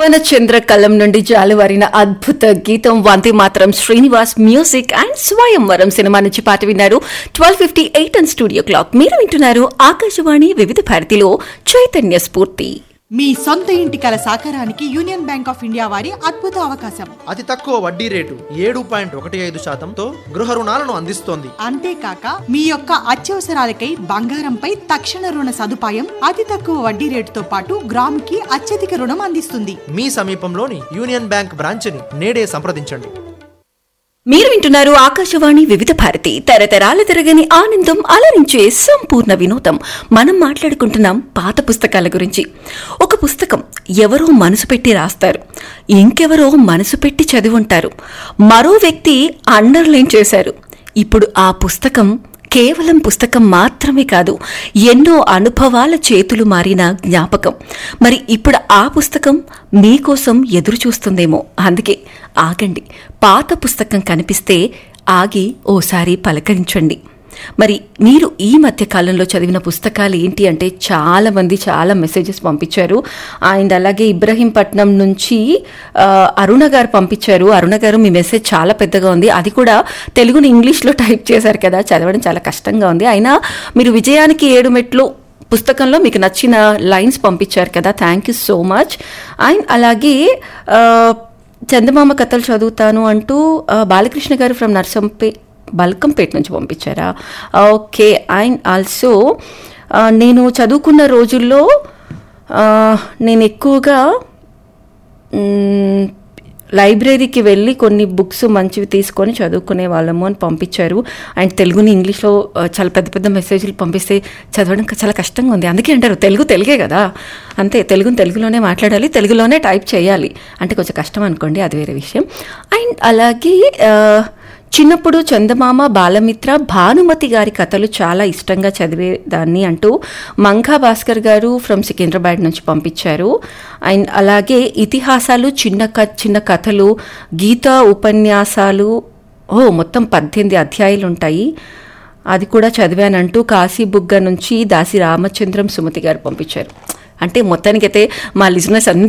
భువన చంద్ర కలం నుండి జాలువారిన అద్భుత గీతం వందే మాత్రం Srinivas music and Swayamvaram cinema నుంచి పాట విన్నారు twelve fifty eight and studio clock మీరు వింటున్నారు ఆకాశవాణి వివిధ భారతిలో చైతన్య స్ఫూర్తి మీ సొంత ఇంటి కల సాకారానికి యూనియన్ బ్యాంక్ ఆఫ్ ఇండియా వారి అద్భుత అవకాశం అతి తక్కువ వడ్డీ రేటు ఏడు పాయింట్ ఒకటి ఐదు శాతంతో గృహ రుణాలను అందిస్తోంది అంతేకాక మీ యొక్క అత్యవసరాలకై బంగారంపై తక్షణ రుణ సదుపాయం అతి తక్కువ వడ్డీ రేటుతో పాటు గ్రాముకి అత్యధిక రుణం అందిస్తుంది మీ సమీపంలోని యూనియన్ బ్యాంక్ బ్రాంచ్ని నేడే సంప్రదించండి మీరు వింటున్నారు ఆకాశవాణి వివిధ భారతి తరతరాల తిరగని ఆనందం అలరించే సంపూర్ణ వినోదం మనం మాట్లాడుకుంటున్నాం పాత పుస్తకాల గురించి ఒక పుస్తకం ఎవరో మనసు పెట్టి రాస్తారు ఇంకెవరో మనసు పెట్టి చదివుంటారు మరో వ్యక్తి అండర్లైన్ చేశారు ఇప్పుడు ఆ పుస్తకం కేవలం పుస్తకం మాత్రమే కాదు ఎన్నో అనుభవాల చేతులు మారిన జ్ఞాపకం మరి ఇప్పుడు ఆ పుస్తకం మీకోసం ఎదురు చూస్తుందేమో అందుకే ఆగండి పాత పుస్తకం కనిపిస్తే ఆగి ఓసారి పలకరించండి మరి మీరు ఈ మధ్య కాలంలో చదివిన పుస్తకాలు ఏంటి అంటే చాలా మంది చాలా మెసేజెస్ పంపించారు అండ్ అలాగే ఇబ్రహీంపట్నం నుంచి ఆ, అరుణ గారు పంపించారు అరుణ గారు మీ మెసేజ్ చాలా పెద్దగా ఉంది అది కూడా తెలుగుని ఇంగ్లీష్లో టైప్ చేశారు కదా చదవడం చాలా కష్టంగా ఉంది అయినా మీరు విజయానికి ఏడు మెట్లు పుస్తకంలో మీకు నచ్చిన లైన్స్ పంపించారు కదా thank you so much and అలాగే ఆ, చందమామ కథలు చదువుతాను అంటూ ఆ, బాలకృష్ణ గారు ఫ్రమ్ నర్సంపే బల్కంపేట నుంచి పంపించారా ఓకే అండ్ ఆల్సో నేను చదువుకున్న రోజుల్లో ఆ, నేను ఎక్కువగా మ్, లైబ్రరీకి వెళ్ళి కొన్ని బుక్స్ మంచివి తీసుకొని చదువుకునే వాళ్ళము అని పంపించారు అండ్ తెలుగుని ఇంగ్లీష్లో ఆ, చాలా పెద్ద పెద్ద మెసేజ్లు పంపిస్తే చదవడం చాలా కష్టంగా ఉంది అందుకే అంటారు తెలుగు తెలుగే కదా అంతే తెలుగుని తెలుగులోనే మాట్లాడాలి తెలుగులోనే టైప్ చేయాలి అంటే కొంచెం కష్టం అనుకోండి అది వేరే విషయం అండ్ అలాగే ఆ, చిన్నప్పుడు చందమామ బాలమిత్ర భానుమతి గారి కథలు చాలా ఇష్టంగా చదివేదాన్ని అంటూ మంఘా భాస్కర్ గారు ఫ్రమ్ సికింద్రాబాద్ నుంచి పంపించారు అండ్ అలాగే ఇతిహాసాలు చిన్న క చిన్న కథలు గీతా ఉపన్యాసాలు ఓ మొత్తం పద్దెనిమిది అధ్యాయులు ఉంటాయి అది కూడా చదివానంటూ కాశీబుగ్గ నుంచి దాసి రామచంద్రం సుమతి గారు పంపించారు అంటే మొత్తానికైతే మా లిజినెస్